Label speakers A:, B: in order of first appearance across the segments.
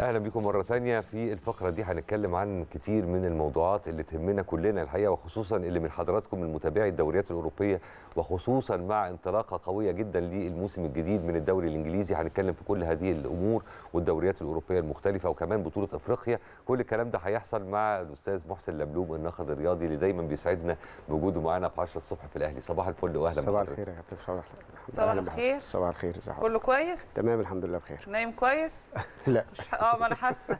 A: اهلا بكم مره ثانيه في الفقره دي هنتكلم عن كتير من الموضوعات اللي تهمنا كلنا الحقيقه وخصوصا اللي من حضراتكم من متابعي الدوريات الاوروبيه وخصوصا مع انطلاقه قويه جدا للموسم الجديد من الدوري الانجليزي هنتكلم في كل هذه الامور والدوريات الاوروبيه المختلفه وكمان بطوله افريقيا كل الكلام ده هيحصل مع الاستاذ محسن لبلوم الناقد الرياضي اللي دايما بيسعدنا بوجوده معانا في 10 الصبح في الاهلي صباح الفل واهلا
B: صباح
A: بحضرتك.
B: الخير يا كابتن صباح الخير
C: صباح
B: أهلا بحضرتك.
C: الخير.
B: صباح الخير ازي حضرتك
C: كله كويس
B: تمام الحمد لله بخير
C: نايم كويس
B: لا
C: مش ح... اه ما انا حاسه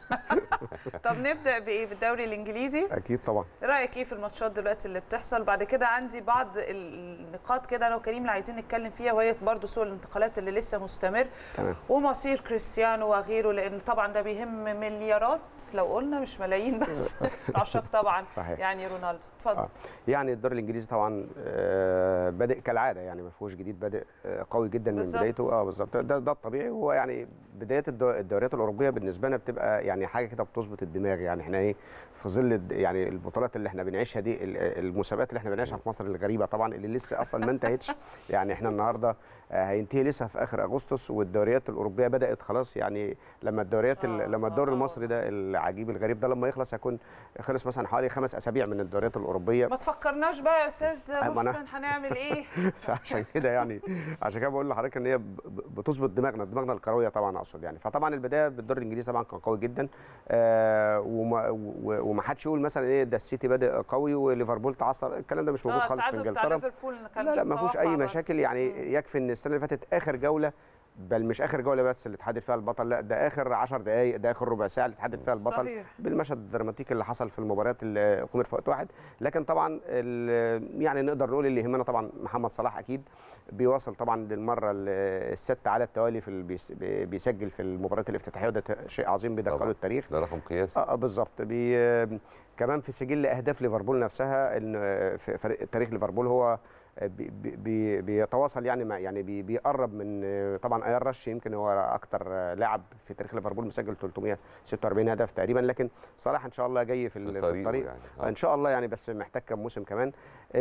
C: طب نبدا بايه بالدوري الانجليزي
B: اكيد طبعا
C: إيه رايك ايه في الماتشات دلوقتي اللي بتحصل بعد كده عندي بعض النقاط كده انا وكريم اللي عايزين نتكلم فيها وهي برضو سوق الانتقالات اللي لسه مستمر
B: تمام
C: ومصير كريستيانو وغيره لان طبعا ده بيهم مليارات لو قلنا مش ملايين بس العشاق طبعا
B: صحيح.
C: يعني رونالدو اتفضل
B: آه. يعني الدوري الانجليزي طبعا آه، بادئ كالعاده يعني ما فيهوش جديد بادئ آه، قوي جدا من
C: بالظبط.
B: بدايته اه بالظبط ده, ده الطبيعي هو يعني بدايه الدو- الدوريات الاوروبيه بالنسبه لنا بتبقى يعني حاجه كده بتظبط الدماغ يعني احنا ايه في ظل الد- يعني البطولات اللي احنا بنعيشها دي ال- المسابقات اللي احنا بنعيشها في مصر الغريبه طبعا اللي لسه اصلا ما انتهتش يعني احنا النهارده آه، هينتهي لسه في اخر اغسطس والدوريات الاوروبيه بدات خلاص يعني لما الدوريات ال-
C: آه،
B: لما
C: آه،
B: الدوري
C: آه.
B: المصري ده العجيب الغريب ده لما يخلص هيكون خلص مثلا حوالي خمس اسابيع من الدوريات الاوروبيه
C: ما تفكرناش بقى يا استاذ
B: ما أنا-
C: محسن هنعمل ايه
B: فعشان كده يعني عشان كده بقول لحضرتك ان هي ب- ب- بتظبط دماغنا دماغنا الكرويه طبعا اقصد يعني فطبعا البدايه بالدوري الانجليزي طبعا كان قوي جدا آه وما و- وما حدش يقول مثلا ايه ده السيتي بادئ قوي وليفربول تعثر الكلام ده مش موجود
C: اه
B: خالص في
C: التعادل بتاع
B: انجلترا
C: ليفربول كان
B: لا لا ما فيهوش اي
C: متوقع
B: مشاكل يعني يكفي ان السنه اللي فاتت اخر جوله بل مش اخر جوله بس اللي اتحدد فيها البطل لا ده اخر 10 دقائق ده اخر ربع ساعه اللي اتحدد فيها البطل
C: صحيح.
B: بالمشهد الدراماتيكي اللي حصل في المباريات اللي اقيمت في وقت واحد لكن طبعا ال- يعني نقدر نقول اللي يهمنا طبعا محمد صلاح اكيد بيواصل طبعا للمره ال- السادسه على التوالي في ال- بيس- بيسجل في المباريات الافتتاحيه وده ت- شيء عظيم بيدخله
A: طبعاً.
B: التاريخ
A: ده رقم قياسي
B: اه آه، بالظبط بي كمان في سجل اهداف ليفربول نفسها ان في فريق تاريخ ليفربول هو بي بي بيتواصل يعني مع يعني بي بيقرب من طبعا ايار رش يمكن هو اكتر لاعب في تاريخ ليفربول مسجل 346 هدف تقريبا لكن صلاح ان شاء الله جاي في, ال- في
A: طريقه
B: الطريق
A: يعني. آه.
B: ان شاء الله يعني بس محتاج كام موسم كمان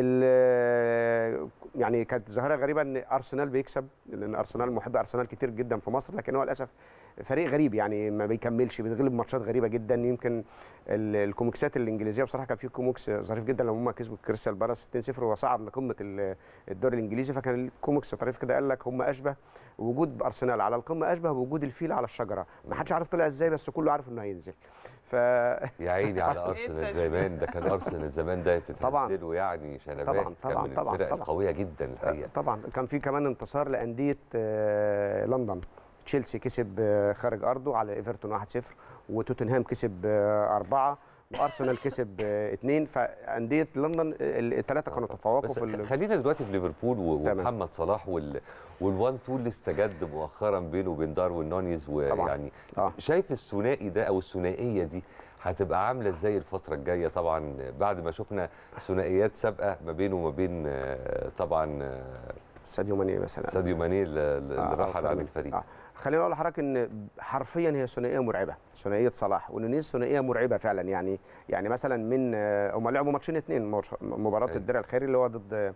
B: ال- يعني كانت ظاهره غريبه ان ارسنال بيكسب لان ارسنال محب ارسنال كتير جدا في مصر لكن هو للاسف فريق غريب يعني ما بيكملش بيتغلب ماتشات غريبه جدا يمكن ال- الكوميكسات الانجليزيه بصراحه كان في كوميكس ظريف جدا لما هم كسبوا كريستال بالاس 2-0 وصعد لقمه ال- الدوري الانجليزي فكان الكوميكس طريف كده قال لك هم اشبه وجود ارسنال على القمه اشبه بوجود الفيل على الشجره ما حدش عارف طلع ازاي بس كله عارف انه هينزل ف
A: يا عيني على
C: إيه
A: ارسنال
C: التشبيه؟
A: زمان ده كان ارسنال زمان ده
B: طبعاً.
A: تتنزله يعني شلبات
B: طبعاً،
A: كان
B: طبعاً،
A: من
B: طبعاً،
A: الفرق
B: طبعاً.
A: القويه جدا الحقيقه
B: طبعا كان في كمان انتصار لانديه آه، لندن تشيلسي كسب آه، خارج ارضه على ايفرتون 1-0 وتوتنهام كسب آه، أربعة وارسنال كسب آه، اثنين فانديه لندن الثلاثه كانوا تفوقوا
A: بس
B: في ال-
A: خلينا دلوقتي في ليفربول و-
B: تمام.
A: ومحمد صلاح وال والوان تو اللي استجد مؤخرا بينه وبين داروين نونيز ويعني
B: آه.
A: شايف الثنائي ده او الثنائيه دي هتبقى عامله ازاي الفتره الجايه طبعا بعد ما شفنا ثنائيات سابقه ما بينه وما بين آه، طبعا آه،
B: ساديو ماني مثلا
A: ساديو ماني اللي اللي
B: آه،
A: رحل عن
B: فعلاً.
A: الفريق
B: آه. خليني اقول لحضرتك ان حرفيا هي ثنائيه مرعبه ثنائيه صلاح ونونيز ثنائيه مرعبه فعلا يعني يعني مثلا من آه، هم لعبوا ماتشين اثنين مباراه
A: أيوة.
B: الدرع الخيري اللي هو ضد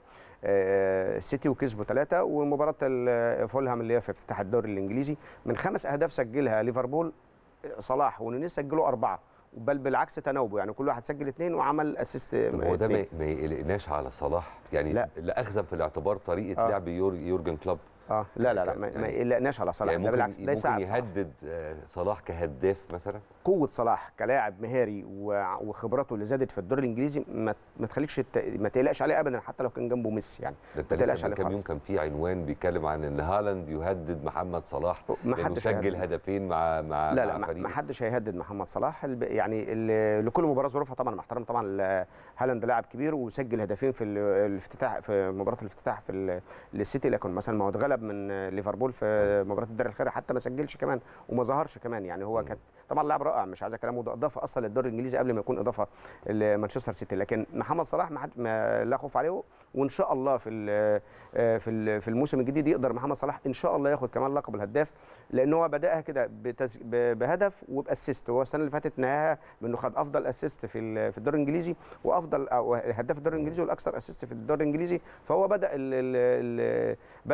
B: آه، السيتي وكسبوا ثلاثه ومباراه ال- فولهام اللي هي في افتتاح الدوري الانجليزي من خمس اهداف سجلها ليفربول آه، صلاح ونونيز سجلوا اربعه بل بالعكس تناوبوا يعني كل واحد سجل اثنين وعمل اسيست
A: طب هو ده ما ما يقلقناش على صلاح يعني
B: لا.
A: لا اخذا في الاعتبار طريقه
B: آه.
A: لعب يور- يورجن كلوب
B: اه لا لا لا ما, ما
A: يعني-
B: يقلقناش على صلاح
A: يعني
B: ده
A: ممكن
B: بالعكس ده
A: ممكن
B: يساعد صلاح.
A: يهدد آه، صلاح كهداف مثلا
B: قوه صلاح كلاعب مهاري و- وخبراته اللي زادت في الدوري الانجليزي ما ما تخليكش الت- ما تقلقش عليه ابدا حتى لو كان جنبه ميسي يعني
A: ده انت
B: ما تقلقش
A: لسه من
B: عليه
A: كام
B: خالص.
A: يوم كان في عنوان بيتكلم عن ان هالاند يهدد محمد صلاح
B: ما
A: لانه
B: حدش
A: سجل
B: هيهدد.
A: هدفين مع مع
B: لا
A: مع
B: لا ما-
A: فريقه.
B: ما حدش هيهدد محمد صلاح الب- يعني ال- لكل مباراه ظروفها طبعا مع احترام طبعا ل- هالاند لاعب كبير وسجل هدفين في ال- الافتتاح في مباراه الافتتاح في ال- للسيتي لكن مثلا ما هو اتغلب من ليفربول في مباراه الدوري الخيري حتى ما سجلش كمان وما ظهرش كمان يعني هو
A: مم.
B: كانت طبعا لاعب رائع مش عايز كلامه ده اضافه اصلا للدوري الانجليزي قبل ما يكون اضافه لمانشستر سيتي لكن محمد صلاح ما, حد ما لا خوف عليه وان شاء الله في ال- في ال- في الموسم الجديد يقدر محمد صلاح ان شاء الله ياخد كمان لقب الهداف لان هو بداها كده بتز... ب- بهدف وباسيست هو السنه اللي فاتت نهاها بانه خد افضل اسيست في ال- في الدوري الانجليزي وافضل او هداف الدوري الانجليزي والاكثر اسيست في الدوري الانجليزي فهو بدا ال... ال... ال... بدا مبكرا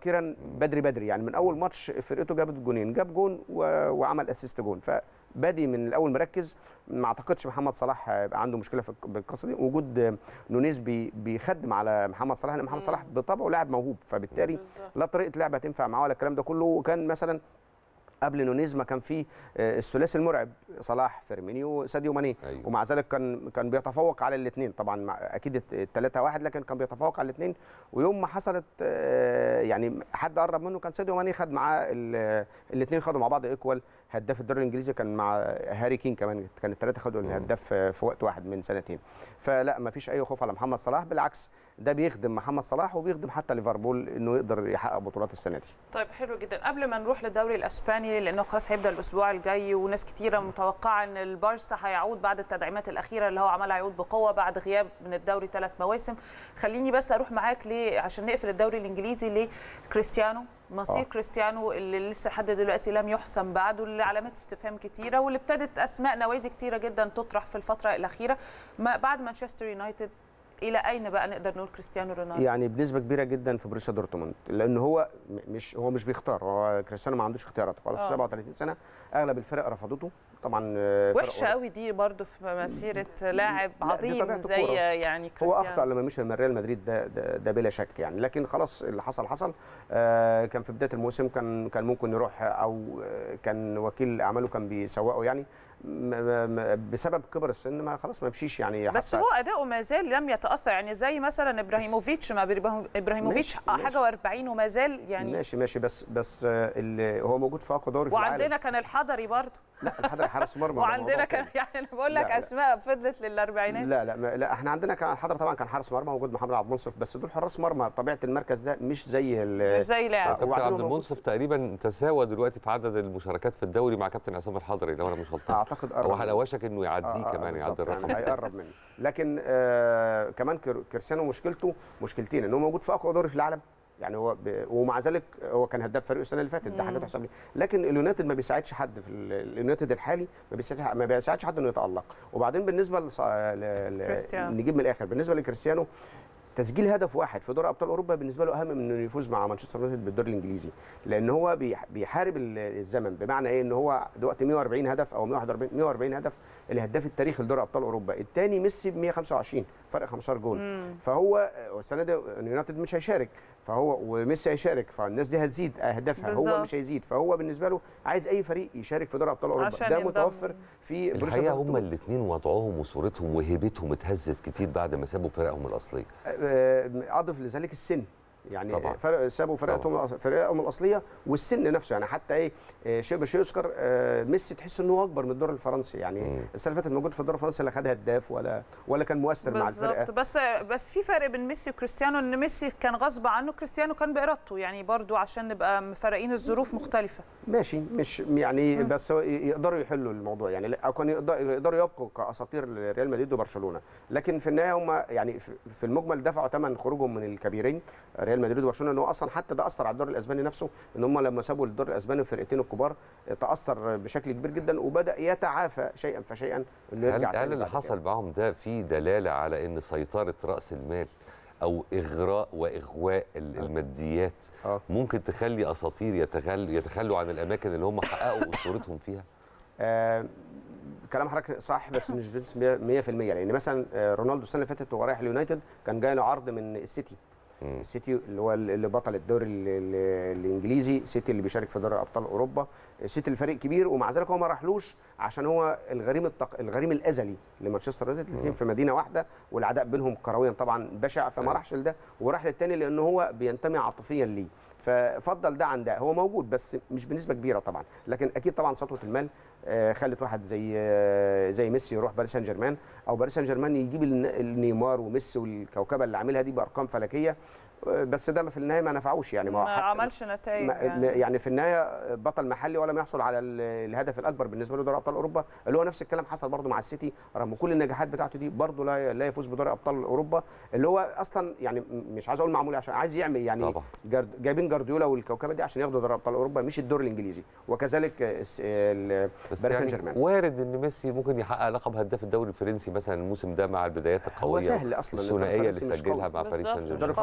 B: مبكرا بدري بدري يعني من اول ماتش فرقته جابت جونين جاب جون و- وعمل اسيست جون فبادي من الاول مركز ما اعتقدش محمد صلاح هيبقى عنده مشكله في الق- بالقصه دي وجود نونيز بي بيخدم على محمد صلاح لان محمد
C: مم.
B: صلاح بطبعه لاعب موهوب فبالتالي
C: بالظبط.
B: لا طريقه لعبه تنفع معاه ولا الكلام ده كله وكان مثلا قبل نونيز ما كان في آه، الثلاثي المرعب صلاح فيرمينيو ساديو ماني
A: أيوة.
B: ومع ذلك كان كان بيتفوق على الاثنين طبعا مع اكيد الثلاثة واحد لكن كان بيتفوق على الاثنين ويوم ما حصلت آه، يعني حد قرب منه كان ساديو ماني خد معاه الاثنين خدوا مع بعض ايكوال هداف الدوري الانجليزي كان مع هاري كين كمان كان الثلاثه خدوا
A: مم.
B: الهداف آه، في وقت واحد من سنتين فلا ما فيش اي خوف على محمد صلاح بالعكس ده بيخدم محمد صلاح وبيخدم حتى ليفربول انه يقدر يحقق بطولات السنه دي
C: طيب حلو جدا قبل ما نروح للدوري الاسباني لانه خلاص هيبدا الاسبوع الجاي وناس كتيره متوقعه ان البارسا هيعود بعد التدعيمات الاخيره اللي هو عملها يعود بقوه بعد غياب من الدوري ثلاث مواسم خليني بس اروح معاك ليه عشان نقفل الدوري الانجليزي لكريستيانو مصير
B: آه.
C: كريستيانو اللي لسه لحد دلوقتي لم يحسم بعده اللي علامات استفهام كتيره واللي ابتدت اسماء نوادي كتيره جدا تطرح في الفتره الاخيره ما بعد مانشستر يونايتد الى اين بقى نقدر نقول كريستيانو رونالدو
B: يعني بنسبه كبيره جدا في بروسيا دورتموند لان هو م- مش هو مش بيختار هو كريستيانو ما عندوش اختيارات خلاص
C: آه.
B: 37 سنه اغلب الفرق رفضته طبعا آه، فرق
C: وحشه قوي دي برضو في مسيره لاعب
B: لا، دي
C: عظيم
B: طبيعة
C: زي
B: الكورة.
C: يعني
B: هو
C: كريستيانو
B: اخطا لما مشي من ريال مدريد ده, ده, ده بلا شك يعني لكن خلاص اللي حصل حصل آه كان في بدايه الموسم كان كان ممكن يروح او آه، كان وكيل اعماله كان بيسوقه يعني م- م- م- بسبب كبر السن ما خلاص ما مشيش يعني
C: بس
B: حتى
C: هو اداؤه ما زال لم يتاثر يعني زي مثلا ابراهيموفيتش ما إبراهيمو- ابراهيموفيتش
B: ماشي،
C: حاجه و40 وما زال يعني
B: ماشي ماشي بس بس آه اللي هو موجود في اقوى دوري في العالم
C: وعندنا كان الحضري برضو
B: لا الحضري حارس مرمى ده موضوع
C: وعندنا كان
B: تاني.
C: يعني انا بقول لك
B: لا، لا.
C: اسماء فضلت للاربعينات
B: لا لا ما- لا احنا عندنا كان الحضري طبعا كان حارس مرمى موجود محمد عبد المنصف بس دول حراس مرمى طبيعه المركز ده مش زي ال-
C: مش زي لاعب
B: آه.
A: كابتن
B: وبعدين
A: عبد
B: هو
A: المنصف تقريبا تساوى دلوقتي في عدد المشاركات في الدوري مع كابتن عصام الحضري لو انا مش غلطان
B: اعتقد
A: هو
B: قرب
A: على وشك انه يعديه
B: آه، آه،
A: كمان
B: بالظبط،
A: يعدي الرقم
B: يعني هيقرب منه لكن آه كمان كر- كريستيانو مشكلته مشكلتين ان هو موجود في اقوى دوري في العالم يعني هو ب... ومع ذلك هو كان هداف فريقه السنه اللي فاتت ده حاجه تحسب ليه لكن اليونايتد ما بيساعدش حد في ال- اليونايتد الحالي ما بيساعدش ما بيساعدش حد انه يتالق وبعدين بالنسبه لص... ل...
C: كريستيانو.
B: ل... نجيب من الاخر بالنسبه لكريستيانو تسجيل هدف واحد في دوري ابطال اوروبا بالنسبه له اهم من انه يفوز مع مانشستر يونايتد بالدوري الانجليزي لان هو بيح- بيحارب ال- الزمن بمعنى ايه ان هو دلوقتي 140 هدف او 141 140 هدف الهداف التاريخي لدوري ابطال اوروبا الثاني ميسي ب 125 فرق 15 جول فهو السنه دي اليونايتد مش هيشارك فهو وميسي هيشارك فالناس دي هتزيد اهدافها هو
C: بالظبط.
B: مش هيزيد فهو بالنسبه له عايز اي فريق يشارك في دوري ابطال اوروبا
C: عشان
B: ده
C: ينضم.
B: متوفر في بروسيا
A: الحقيقه
B: دورتموند.
A: هما الاثنين وضعهم وصورتهم وهيبتهم اتهزت كتير بعد ما سابوا فرقهم الاصليه
B: آه، اضف لذلك السن يعني
A: طبعا.
B: فرق سابوا فرقتهم فرقهم الاصليه والسن نفسه يعني حتى ايه آه، شيء بشيء يذكر آه، ميسي تحس ان هو اكبر من الدور الفرنسي يعني
A: مم.
B: السنه اللي فاتت موجود في الدور الفرنسي لا خد هداف ولا ولا كان مؤثر مع
C: بالظبط
B: الفرقه
C: بس بس في فرق بين ميسي وكريستيانو ان ميسي كان غصب عنه كريستيانو كان بارادته يعني برضو عشان نبقى مفرقين الظروف مختلفه
B: ماشي مش يعني بس هو ي- يقدروا يحلوا الموضوع يعني لا- او كانوا يقدر- يقدروا يبقوا كاساطير ريال مدريد وبرشلونه لكن في النهايه هم يعني في في المجمل دفعوا ثمن خروجهم من الكبيرين ريال مدريد وبرشلونه ان هو اصلا حتى ده اثر على الدوري الاسباني نفسه ان هم لما سابوا الدوري الاسباني الفرقتين الكبار تاثر بشكل كبير جدا وبدا يتعافى شيئا فشيئا اللي
A: هل,
B: يرجع
A: هل
B: تاني
A: اللي
B: بعد كده.
A: حصل معاهم ده في دلاله على ان سيطره راس المال او اغراء واغواء ال- الماديات
B: اه
A: ممكن تخلي اساطير يتخل يتخلوا عن الاماكن اللي هم حققوا اسطورتهم فيها
B: آه، كلام حضرتك صح بس مش بنسبه 100% لان مثلا آه، رونالدو السنه اللي فاتت وهو رايح اليونايتد كان جاي له عرض من السيتي
A: مم.
B: السيتي اللي هو اللي بطل الدوري ال- ال- الانجليزي سيتي اللي بيشارك في دوري ابطال اوروبا سيتي الفريق كبير ومع ذلك هو ما راحلوش عشان هو الغريم التق... الغريم الازلي لمانشستر يونايتد الاثنين في مدينه واحده والعداء بينهم كرويا طبعا بشع فما
A: أيوة.
B: راحش لده وراح للتاني لان هو بينتمي عاطفيا ليه ففضل ده عن ده هو موجود بس مش بنسبه كبيره طبعا لكن اكيد طبعا سطوه المال آه، خلت واحد زي آه، زي ميسي يروح باريس سان جيرمان او باريس سان جيرمان يجيب الن- النيمار وميسي والكوكبه اللي عاملها دي بارقام فلكيه آه، بس ده في النهايه ما نفعوش يعني
C: ما
B: هو حتى-
C: عملش نتائج
B: ما-
C: يعني.
B: يعني في النهايه بطل محلي ولا ما يحصل على ال- الهدف الاكبر بالنسبه له دوري ابطال اوروبا اللي هو نفس الكلام حصل برضه مع السيتي رغم كل النجاحات بتاعته دي برضه لا لا يفوز بدوري ابطال اوروبا اللي هو اصلا يعني م- مش عايز اقول معمول عشان عايز يعمل يعني
A: طبعا.
B: جارد جايبين جارديولا والكوكبه دي عشان ياخدوا دوري ابطال اوروبا مش الدوري الانجليزي وكذلك آه، الس- ال-
A: بس
B: باريس سان
A: يعني
B: جيرمان
A: وارد ان ميسي ممكن يحقق لقب هداف الدوري الفرنسي مثلا الموسم ده مع البدايات
B: هو
A: القويه
B: سهل اصلا الدوري
A: الثنائيه اللي
B: الفرنسي مش
A: سجلها
B: قوي.
A: مع باريس
C: بالظبط.
A: سان
B: الدوري
A: جيرمان
C: قوي.
B: الفرنسي هو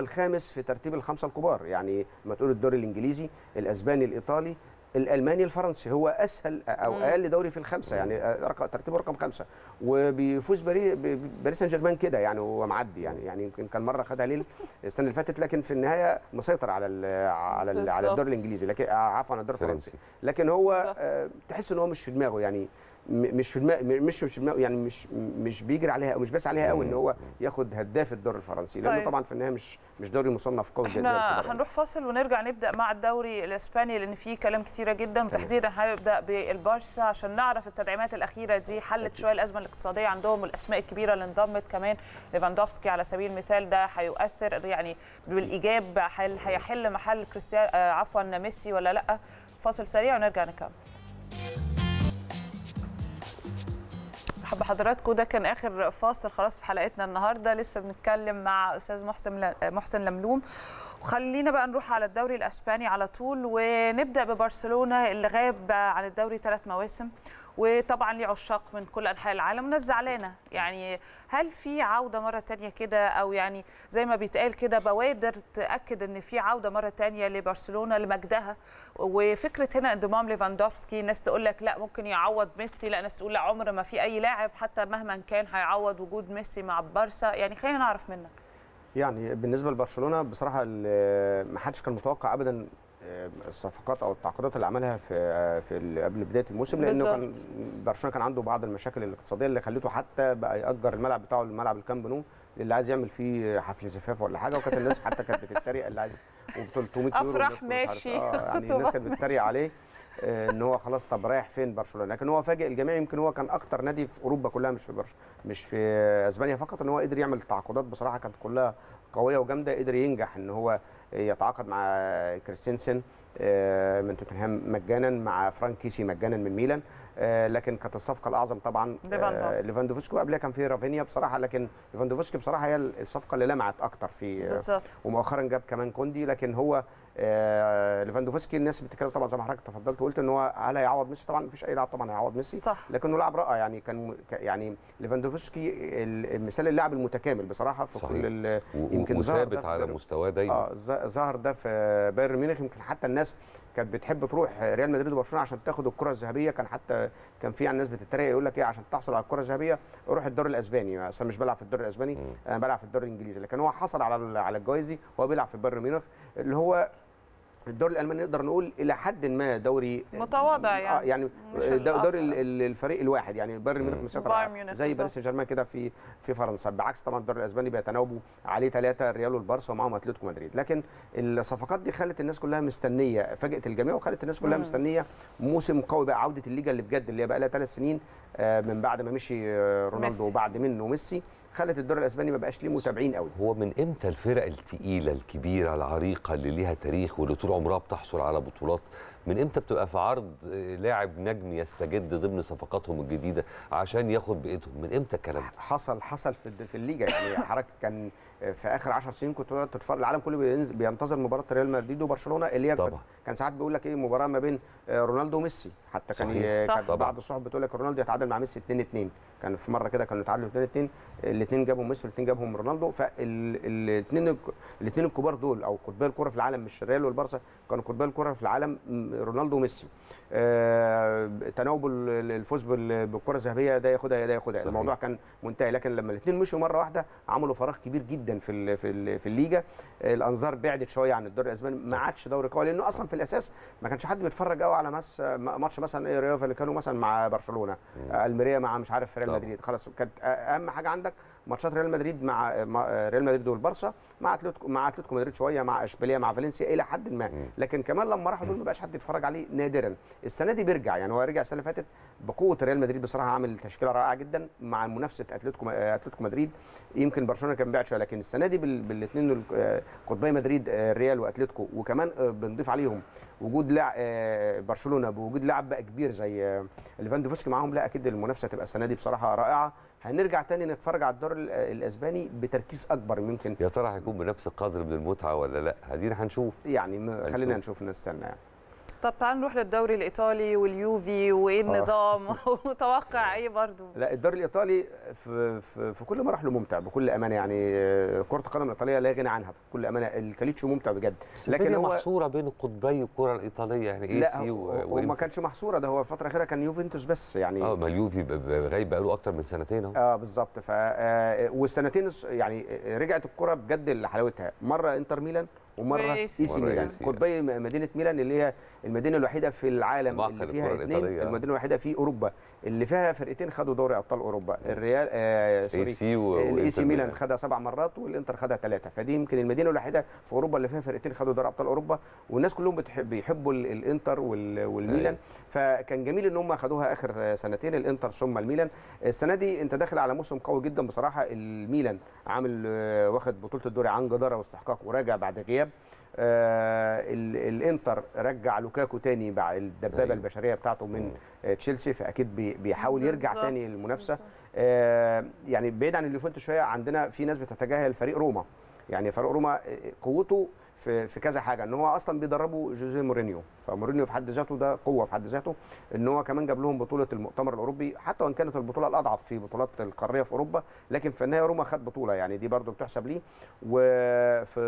B: الخامس في ترتيب الخمسه الكبار يعني لما تقول الدوري الانجليزي الاسباني الايطالي الالماني الفرنسي هو اسهل او
C: مم.
B: اقل دوري في الخمسه يعني آه، رقم ترتيبه رقم خمسه وبيفوز باري ب- باريس سان جيرمان كده يعني هو معدي يعني يعني يمكن كان مره خدها ليل السنه اللي فاتت لكن في النهايه مسيطر على ال على ال على
C: بالظبط.
B: الدوري الانجليزي لكن آه، عفوا على الدوري الفرنسي
A: فرنسي
B: لكن هو
C: بالظبط.
B: آه، تحس ان هو مش في دماغه يعني م- مش في دماغه مش مش في دماغه يعني مش مش بيجري عليها او مش بس عليها قوي ان هو ياخد هداف الدوري الفرنسي لانه
C: طيب.
B: طبعا في النهايه مش مش دوري مصنف قوي زي
C: احنا
B: الكبار.
C: هنروح فاصل ونرجع نبدا مع الدوري الاسباني لان فيه كلام كتيره جدا وتحديدا هنبدا بالبارسا عشان نعرف التدعيمات الاخيره دي حلت شويه الازمه الاقتصاديه عندهم والاسماء الكبيره اللي انضمت كمان ليفاندوفسكي على سبيل المثال ده هيؤثر يعني بالايجاب هل هيحل محل كريستيانو آه، عفوا ميسي ولا لا فاصل سريع ونرجع نكمل مرحبا بحضراتكم ده كان اخر فاصل خلاص في حلقتنا النهارده لسه بنتكلم مع استاذ محسن ل- محسن لملوم وخلينا بقى نروح على الدوري الاسباني على طول ونبدا ببرشلونه اللي غاب عن الدوري ثلاث مواسم وطبعا ليه عشاق من كل انحاء العالم والناس زعلانه يعني هل في عوده مره تانية كده او يعني زي ما بيتقال كده بوادر تاكد ان في عوده مره تانية لبرشلونه لمجدها وفكره هنا انضمام ليفاندوفسكي ناس تقول لك لا ممكن يعوض ميسي لا ناس تقول لا عمر ما في اي لاعب حتى مهما كان هيعوض وجود ميسي مع بارسا يعني خلينا نعرف منك
B: يعني بالنسبه لبرشلونه بصراحه ال- ما حدش كان متوقع ابدا آه، الصفقات او التعاقدات اللي عملها في آه، في ال- قبل بدايه الموسم لانه
C: بالظبط.
B: كان برشلونه كان عنده بعض المشاكل الاقتصاديه اللي خلته حتى بقى ياجر الملعب بتاعه الملعب الكامب نو اللي عايز يعمل فيه حفل زفاف ولا حاجه وكانت الناس حتى كانت بتتريق اللي عايز وب 300 يورو
C: أفرح
B: والناس مش عارف-
C: ماشي.
B: اه يعني
C: كنت
B: الناس كانت
C: ماشي.
B: بتتريق عليه آه، ان هو خلاص طب رايح فين برشلونه لكن هو فاجئ الجميع يمكن هو كان اكتر نادي في اوروبا كلها مش في برش مش في اسبانيا فقط ان هو قدر يعمل تعاقدات بصراحه كانت كلها قويه وجامده قدر ينجح ان هو يتعاقد مع كريستنسن آه، من توتنهام مجانا مع فرانك كيسي مجانا من ميلان آه، لكن كانت الصفقه الاعظم طبعا آه،
C: ليفاندوفسكي.
B: ليفاندوفسكي وقبلها كان في رافينيا بصراحه لكن ليفاندوفسكي بصراحه هي الصفقه اللي لمعت اكتر في
C: بالظبط
B: ومؤخرا جاب كمان كوندي لكن هو آه ليفاندوفسكي الناس بتتكلم طبعا زي ما حضرتك تفضلت وقلت ان هو هل هيعوض ميسي طبعا مفيش اي لاعب طبعا هيعوض ميسي
C: صح
B: لكنه لاعب رائع يعني كان م- ك- يعني ليفاندوفسكي ال- مثال اللاعب المتكامل بصراحه في
A: صحيح.
B: كل ال-
A: و-
B: يمكن ظهر ده
A: وثابت
B: في
A: على
B: بايرن.
A: مستواه دايما
B: اه ظ- ظهر ده في بايرن ميونخ يمكن حتى الناس كانت بتحب تروح ريال مدريد وبرشلونه عشان تاخد الكره الذهبيه كان حتى كان في يعني ناس بتتريق يقول لك ايه عشان تحصل على الكره الذهبيه روح الدوري الاسباني اصل مش بلعب في الدوري الاسباني
A: مم.
B: انا بلعب في الدوري الانجليزي لكن هو حصل على ال- على الجوائز دي وهو بيلعب في بايرن ميونخ اللي هو الدوري الالماني نقدر نقول الى حد ما دوري
C: متواضع
B: آه
C: يعني.
B: يعني
C: مش
B: دو- دوري
C: الأفضل.
B: ال- ال- الفريق الواحد يعني بايرن ميونخ
A: مم.
B: مسيطر
C: بايرن
B: على-
C: ميونخ
B: زي
C: بالظبط.
B: باريس سان جيرمان كده في في فرنسا بعكس طبعا الدوري الاسباني بيتناوبوا عليه ثلاثه الريال والبارسا ومعاهم اتلتيكو مدريد لكن الصفقات دي خلت الناس كلها مستنيه فاجئت الجميع وخلت الناس كلها
C: مم.
B: مستنيه موسم قوي بقى عوده الليجا اللي بجد اللي هي بقى لها ثلاث سنين آه، من بعد ما مشي آه، رونالدو
C: ميسي.
B: وبعد منه ميسي خلت الدوري الاسباني ما بقاش ليه متابعين قوي
A: هو من امتى الفرق التقيله الكبيره العريقه اللي ليها تاريخ واللي طول عمرها بتحصل على بطولات من امتى بتبقى في عرض آه، لاعب نجم يستجد ضمن صفقاتهم الجديده عشان ياخد بايدهم من امتى الكلام ده
B: حصل حصل في الد- في الليجا يعني حضرتك كان في اخر 10 سنين كنت تقعد تتفرج العالم كله بينز- بينتظر مباراه ريال مدريد وبرشلونه اللي هي كانت-
A: طبعا.
B: كان ساعات بيقول لك ايه مباراه ما بين آه، رونالدو وميسي حتى كان
A: صحيح.
C: صح.
B: كانت
A: طبعا.
B: بعض الصحف بتقول لك رونالدو يتعادل مع ميسي 2 2 كان في مره كده كانوا يتعادلوا 2 2 الاثنين جابهم ميسي والاثنين جابهم رونالدو فالاثنين الاثنين الكبار دول او قطبي الكره في العالم مش الريال والبارسا كانوا قطبي الكره في العالم م، رونالدو وميسي آه، تناوب ال- الفوز بال- بالكره الذهبيه ده ياخدها ده ياخدها
A: صحيح.
B: الموضوع كان منتهي لكن لما الاثنين مشوا مره واحده عملوا فراغ كبير جدا في ال في ال في الليجا الانظار بعدت شويه عن الدوري الاسباني ما عادش دوري قوي لانه اصلا في الاساس ما كانش حد بيتفرج قوي على مس ماتش مثلا ايه ريال فاليكانو مثلا مع برشلونه آه، الميريا مع مش عارف ريال
A: طبعا.
B: مدريد خلاص كانت اهم حاجه عندك ماتشات ريال مدريد مع مع ريال مدريد والبارسا مع اتلتيكو مع اتلتيكو مدريد شويه مع اشبيليه مع فالنسيا الى حد ما لكن كمان لما راحوا دول ما بقاش حد يتفرج عليه نادرا السنه دي بيرجع يعني هو رجع السنه اللي فاتت بقوه ريال مدريد بصراحه عامل تشكيله رائعه جدا مع منافسه اتلتيكو اتلتيكو مدريد يمكن برشلونه كان بعد شويه لكن السنه دي بالاثنين قطبي مدريد آه، الريال واتلتيكو وكمان آه، بنضيف عليهم وجود لاعب آه، برشلونه بوجود لاعب بقى كبير زي آه، ليفاندوفسكي معاهم لا اكيد المنافسه تبقى السنه دي بصراحه رائعه هنرجع تاني نتفرج على الدوري ال- الاسباني بتركيز اكبر يمكن
A: يا ترى هيكون بنفس القدر من المتعه ولا لا ادينا هنشوف
B: يعني م-
A: هنشوف.
B: خلينا نشوف نستنى يعني
C: طب تعال نروح للدوري الايطالي واليوفي وايه النظام ومتوقع ايه برضو
B: لا الدوري الايطالي في, في, في كل مراحله ممتع بكل امانه يعني آه، كره القدم الايطاليه لا غنى عنها بكل امانه الكاليتشو ممتع بجد
A: لكن هو محصوره بين قطبي الكره الايطاليه يعني اي
B: لا
A: سي
B: هو هو ما كانش محصوره ده هو الفتره الاخيره كان يوفنتوس بس يعني
A: اه ما اليوفي ب- ب- غايب بقاله اكتر من سنتين اهو
B: اه بالظبط ف آه، والسنتين الس- يعني رجعت الكره بجد لحلاوتها مره انتر ميلان ومره اي
C: وإيسي.
B: سي
A: مرة
B: ميلان
A: إيسي.
B: قطبي م- مدينه ميلان اللي هي المدينه الوحيده في العالم
A: معقل
B: اللي فيها
A: الكرة
B: اثنين
A: الإيطالية.
B: المدينه الوحيده في اوروبا اللي فيها فرقتين خدوا دوري ابطال اوروبا الريال آه
A: اي
B: سوري
A: سي و-
B: الاي
A: وإنتر
B: سي ميلان خدها سبع مرات والانتر خدها ثلاثه فدي يمكن المدينه الوحيده في اوروبا اللي فيها فرقتين خدوا دوري ابطال اوروبا والناس كلهم بتحب بيحبوا ال- الانتر وال- والميلان
A: أيوة.
B: فكان جميل ان هم خدوها اخر سنتين الانتر ثم الميلان السنه دي انت داخل على موسم قوي جدا بصراحه الميلان عامل آه، واخد بطوله الدوري عن جداره واستحقاق وراجع بعد غياب آه ال- الانتر رجع لوكاكو تاني بعد الدبابه
A: أيوة.
B: البشريه بتاعته من آه، تشيلسي فاكيد بي- بيحاول يرجع
C: بالظبط،
B: تاني للمنافسه
C: بالظبط.
B: آه، يعني بعيد عن اليوفنتوس شويه عندنا في ناس بتتجاهل فريق روما يعني فريق روما آه، قوته في في كذا حاجه ان هو اصلا بيدربه جوزيه مورينيو فمورينيو في حد ذاته ده قوه في حد ذاته ان هو كمان جاب لهم بطوله المؤتمر الاوروبي حتى وان كانت البطوله الاضعف في بطولات القاريه في اوروبا لكن في النهايه روما خد بطوله يعني دي برضو بتحسب ليه وفي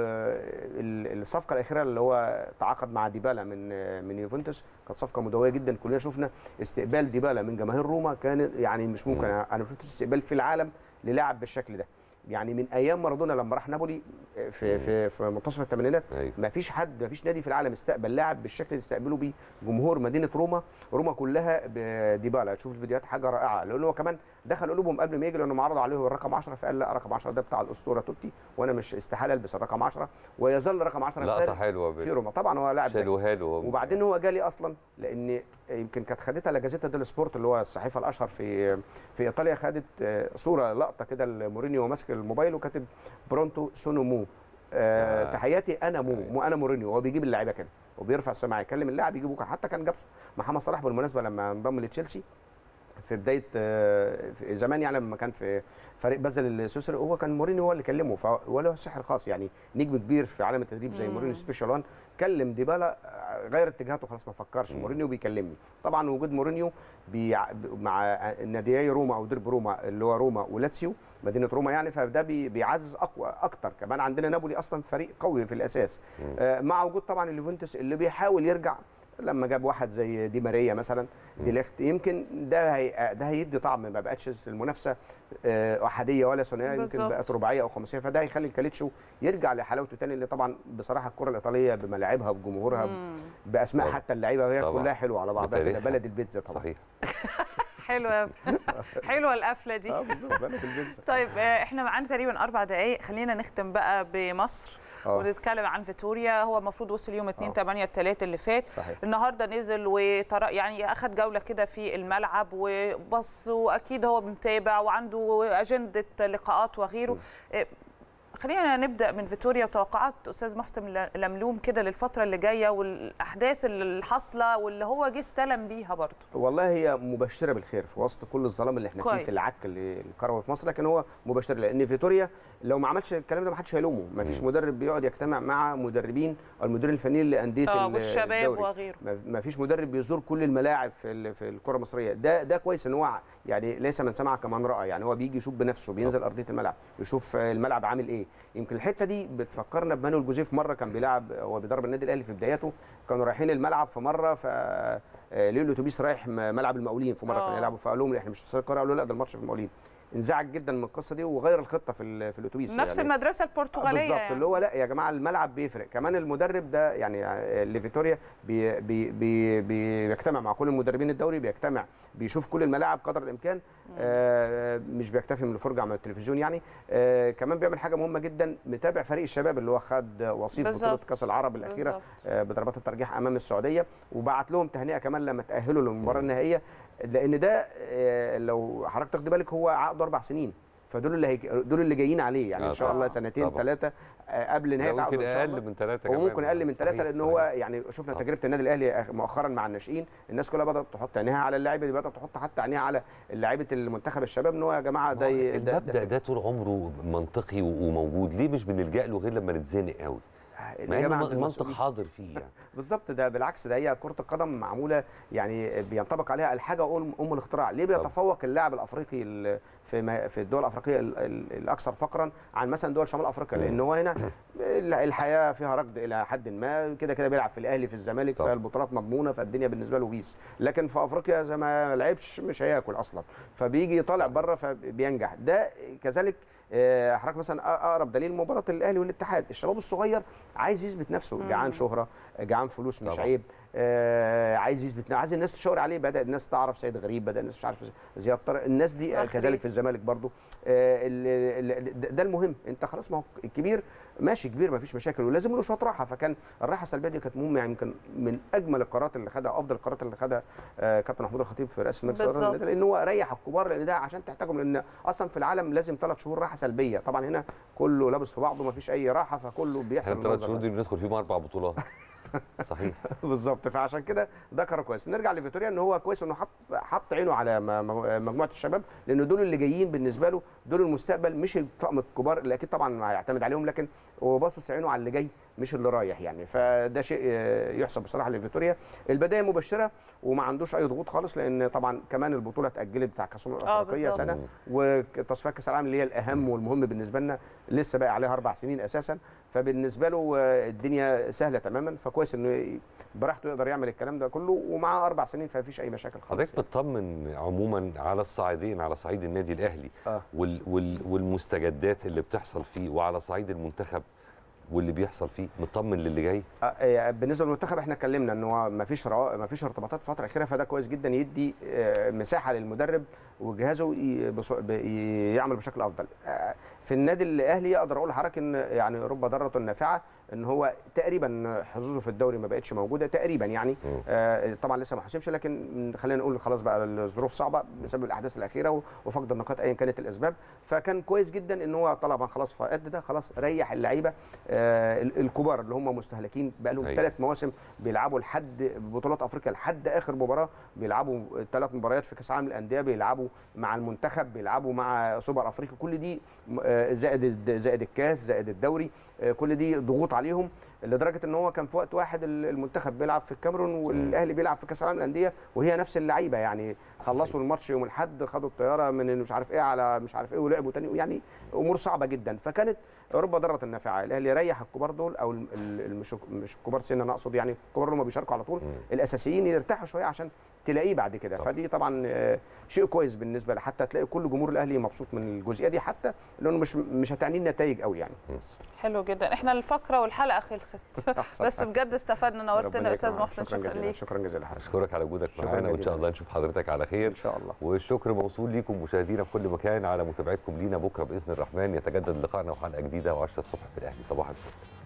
B: ال- الصفقه الاخيره اللي هو تعاقد مع ديبالا من من يوفنتوس كانت صفقه مدويه جدا كلنا شفنا استقبال ديبالا من جماهير روما كان يعني مش ممكن
A: مم.
B: انا ما شفتش استقبال في العالم للاعب بالشكل ده يعني من ايام مارادونا لما راح نابولي في
A: مم.
B: في في منتصف الثمانينات
A: ايوه
B: ما فيش حد ما فيش نادي في العالم استقبل لاعب بالشكل اللي استقبلوا بيه جمهور مدينه روما روما كلها بديبالا تشوف الفيديوهات حاجه رائعه لانه هو كمان دخل قلوبهم قبل ما يجي لانه معرض عليه الرقم 10 فقال لا رقم 10 ده بتاع الاسطوره توتي وانا مش استحاله البس الرقم 10 ويظل رقم 10
A: لقطه
B: فارق
A: حلوه
B: في
A: بال-
B: روما طبعا هو لاعب ذكي
A: شالوها له هو.
B: وبعدين هو جالي اصلا لان يمكن كانت خدتها لاجازيتا ديل سبورت اللي هو الصحيفه الاشهر في في ايطاليا خدت آه، صوره لقطه كده لمورينيو ماسك الموبايل وكاتب برونتو سونو مو آه
A: آه.
B: تحياتي انا مو
A: أيوة.
B: مو انا مورينيو هو بيجيب اللعيبه كده وبيرفع السماعه يكلم اللاعب يجيبه كده. حتى كان جاب محمد صلاح بالمناسبه لما انضم لتشيلسي في بدايه آه، في زمان يعني لما كان في فريق بازل السويسري هو كان مورينيو هو اللي كلمه فهو له سحر خاص يعني نجم كبير في عالم التدريب زي
C: مم.
B: مورينيو سبيشال وان كلم ديبالا آه، غير اتجاهاته خلاص ما فكرش
A: مم.
B: مورينيو بيكلمني طبعا وجود مورينيو بيع مع ناديي روما او ديرب روما اللي هو روما ولاتسيو مدينه روما يعني فده بي- بيعزز اقوى اكتر كمان عندنا نابولي اصلا فريق قوي في الاساس
A: مم.
B: آه، مع وجود طبعا اليوفنتوس اللي بيحاول يرجع لما جاب واحد زي دي ماريا مثلا دي ليخت يمكن ده هي ده هيدي طعم ما بقتش المنافسه آه، احاديه ولا ثنائيه يمكن
C: بالظبط.
B: بقت رباعيه او خماسيه فده هيخلي الكاليتشو يرجع لحلاوته تاني اللي طبعا بصراحه الكره الايطاليه بملاعبها بجمهورها
C: مم.
B: باسماء
A: طبعا.
B: حتى اللعيبه وهي
A: طبعا.
B: كلها حلوه على بعضها كده
A: بتاريخها.
B: بلد البيتزا طبعا
A: صحيح
C: حلوه حلوه القفله دي
B: اه بالظبط بلد البيتزا
C: طيب آه، احنا معانا تقريبا اربع دقائق خلينا نختم بقى بمصر
B: آه.
C: ونتكلم عن فيتوريا هو المفروض وصل يوم 2
B: آه.
C: 8 الثلاث اللي فات
B: صحيح
C: النهارده نزل وترى يعني اخذ جوله كده في الملعب وبص واكيد هو متابع وعنده اجنده لقاءات وغيره إيه، خلينا نبدا من فيتوريا وتوقعات استاذ محسن لملوم كده للفتره اللي جايه والاحداث اللي حاصله واللي هو جه استلم بيها برضه
B: والله هي مبشره بالخير في وسط كل الظلام اللي احنا فيه
C: كويس.
B: في العك اللي الكروي في مصر لكن هو مبشر لان فيتوريا لو ما عملش الكلام ده ما حدش هيلومه ما فيش
A: مم.
B: مدرب بيقعد يجتمع مع مدربين او المديرين الفنيين لانديه
C: اه
B: ال-
C: والشباب
B: الدوري.
C: وغيره
B: ما- ما فيش مدرب بيزور كل الملاعب في ال- في الكره المصريه ده ده كويس ان هو ع- يعني ليس من سمع كمان راى يعني هو بيجي يشوف بنفسه بينزل ارضيه الملعب يشوف آه، الملعب عامل ايه يمكن الحته دي بتفكرنا بمانويل جوزيف مره كان بيلعب هو بيدرب النادي الاهلي في بداياته كانوا رايحين الملعب في مره ف آه، ليه الاتوبيس رايح م- ملعب المقاولين في مره
C: آه.
B: كانوا يلعبوا فقالوا لهم احنا مش في استاد القاهره قالوا لا ده الماتش في المقاولين انزعج جدا من القصه دي وغير الخطه في ال- في الاتوبيس
C: نفس
B: يعني
C: المدرسه البرتغاليه
B: بالظبط
C: يعني.
B: اللي هو لا يا جماعه الملعب بيفرق كمان المدرب ده يعني اللي فيتوريا بي بي بي بيجتمع مع كل المدربين الدوري بيجتمع بيشوف كل الملاعب قدر الامكان آه مش بيكتفي من الفرجه على التلفزيون يعني آه كمان بيعمل حاجه مهمه جدا متابع فريق الشباب اللي هو خد وصيف
C: بالظبط.
B: بطوله كاس العرب الاخيره
C: بالظبط.
B: آه، بضربات الترجيح امام السعوديه وبعت لهم تهنئه كمان لما تاهلوا للمباراه النهائيه لان ده آه، لو حضرتك تاخد بالك هو عقده اربع سنين فدول اللي هيك... دول اللي جايين عليه يعني
A: آه
B: ان شاء
C: طبعاً.
B: الله سنتين
A: طبعاً.
B: ثلاثه قبل نهايه
A: لا،
B: عقده
A: ممكن
B: ان شاء الله
A: اقل من ثلاثه
B: وممكن اقل من ثلاثه
A: صحيح،
B: لان هو
A: صحيح.
B: يعني شفنا
A: آه.
B: تجربه النادي الاهلي مؤخرا مع الناشئين الناس كلها بدات تحط عينيها على اللعيبه دي بدات تحط حتى عينيها على لعيبه المنتخب الشباب ان هو يا جماعه ده ي- ده-
A: المبدا ده طول عمره منطقي و- وموجود ليه مش بنلجا له غير لما نتزنق قوي مع
B: الإجابة
A: انه
B: عند
A: المنطق
B: المسؤولين.
A: حاضر فيه يعني
B: بالظبط ده بالعكس ده هي كره القدم معموله يعني بينطبق عليها الحاجه ام ام الاختراع ليه بيتفوق اللاعب الافريقي ال- في ما- في الدول الافريقيه ال- ال- الاكثر فقرا عن مثلا دول شمال افريقيا
A: مم.
B: لان هو هنا ال- الحياه فيها ركض الى حد ما كده كده بيلعب في الاهلي في الزمالك
A: طبعا.
B: فالبطولات مضمونه فالدنيا بالنسبه له بيس لكن في افريقيا زي ما لعبش مش هياكل اصلا فبيجي طالع بره فبينجح ده كذلك آه، حضرتك مثلا أ- اقرب دليل مباراه الاهلي والاتحاد الشباب الصغير عايز يثبت نفسه جعان شهره جعان فلوس مش
A: طبعا.
B: عيب آه عايز يثبت عايز الناس تشاور عليه بدا الناس تعرف سيد غريب بدا الناس مش عارف زياد طارق الناس دي آه،
C: فخري.
B: كذلك في الزمالك برضو آه ال- ال- ده- ده المهم انت خلاص ما هو الكبير ماشي كبير ما فيش مشاكل ولازم له شويه راحه فكان الراحه السلبيه دي كانت مهمه يعني يمكن من اجمل القرارات اللي خدها افضل القرارات اللي خدها آه كابتن محمود الخطيب في رئاسه مجلس الاداره
C: بالظبط.
B: للنادي، لان هو ريح الكبار لان ده عشان تحتاجهم لان اصلا في العالم لازم ثلاث شهور راحه سلبيه طبعا هنا كله لابس في بعضه ما فيش اي راحه فكله بيحصل
A: احنا الثلاث
B: المنظر
A: شهور
B: ده.
A: دي بندخل فيهم اربع بطولات صحيح
B: بالظبط فعشان كده ده قرار كويس نرجع لفيتوريا ان هو كويس انه حط حط عينه على م- م- مجموعه الشباب لان دول اللي جايين بالنسبه له دول المستقبل مش الطقم الكبار اللي اكيد طبعا هيعتمد عليهم لكن هو باصص عينه على اللي جاي مش اللي رايح يعني فده شيء آه، يحسب بصراحه لفيتوريا البدايه مبشره وما عندوش اي ضغوط خالص لان طبعا كمان البطوله اتاجلت بتاع كاس الامم
C: آه،
B: الافريقيه
C: بالظبط.
B: سنه وتصفيات كاس العالم اللي هي الاهم والمهم بالنسبه لنا لسه بقى عليها اربع سنين اساسا فبالنسبه له آه، الدنيا سهله تماما فكويس انه براحته يقدر يعمل الكلام ده كله ومعاه اربع سنين فمفيش اي مشاكل خالص
A: حضرتك بتطمن عموما على الصعيدين على صعيد النادي الاهلي
B: آه.
A: وال وال والمستجدات اللي بتحصل فيه وعلى صعيد المنتخب واللي بيحصل فيه مطمن للي جاي
B: آه، آه، بالنسبه للمنتخب احنا اتكلمنا ان هو ما فيش ما فيش ارتباطات فتره اخيره فده كويس جدا يدي آه، مساحه للمدرب وجهازه ي- بص- ب- ي- يعمل بشكل افضل آه، في النادي الاهلي اقدر اقول لحضرتك ان يعني رب ضاره نافعه ان هو تقريبا حظوظه في الدوري ما بقتش موجوده تقريبا يعني
A: مم.
B: آه، طبعا لسه ما حسمش لكن خلينا نقول خلاص بقى الظروف صعبه بسبب الاحداث الاخيره و- وفقد النقاط ايا كانت الاسباب فكان كويس جدا ان هو طالما خلاص في قد ده خلاص ريح اللعيبه آه، ال- الكبار اللي هم مستهلكين بقى لهم
A: أيوة.
B: ثلاث مواسم بيلعبوا لحد بطولات افريقيا لحد اخر مباراه بيلعبوا ثلاث مباريات في كاس العالم للانديه بيلعبوا مع المنتخب بيلعبوا مع سوبر افريقيا كل دي آه، زائد الد- زائد الكاس زائد الدوري آه، كل دي ضغوط عليهم لدرجه ان هو كان في وقت واحد ال- المنتخب بيلعب في الكاميرون والاهلي بيلعب في كاس العالم للانديه وهي نفس اللعيبه يعني خلصوا الماتش يوم الاحد خدوا الطياره من مش عارف ايه على مش عارف ايه ولعبوا تاني يعني امور صعبه جدا فكانت رب ضاره نافعه الاهلي ريح الكبار دول او ال- ال- المش مش الكبار سنا انا اقصد يعني الكبار اللي هم بيشاركوا على طول
A: مم.
B: الاساسيين يرتاحوا شويه عشان تلاقيه بعد كده
A: طبعا.
B: فدي طبعا آه، شيء كويس بالنسبه لحتى تلاقي كل جمهور الاهلي مبسوط من الجزئيه دي حتى لانه مش مش هتعني النتائج قوي يعني
C: حلو جدا احنا الفقره والحلقه خلصت
B: أحسن
C: بس
B: حاجة.
C: بجد استفدنا
B: ربنا
C: نورتنا استاذ
B: يكرمك.
C: محسن
B: شكرا
C: شكرا
B: جزيلا
C: ليك
B: شكرا جزيلا لحضرتك
A: اشكرك على وجودك
B: شكراً
A: معانا وان
B: جزيلاً.
A: شاء الله نشوف حضرتك على خير
B: ان شاء الله
A: والشكر موصول ليكم مشاهدينا في كل مكان على متابعتكم لينا بكره باذن الرحمن يتجدد لقائنا وحلقه جديده و10 الصبح في الاهلي صباح الخير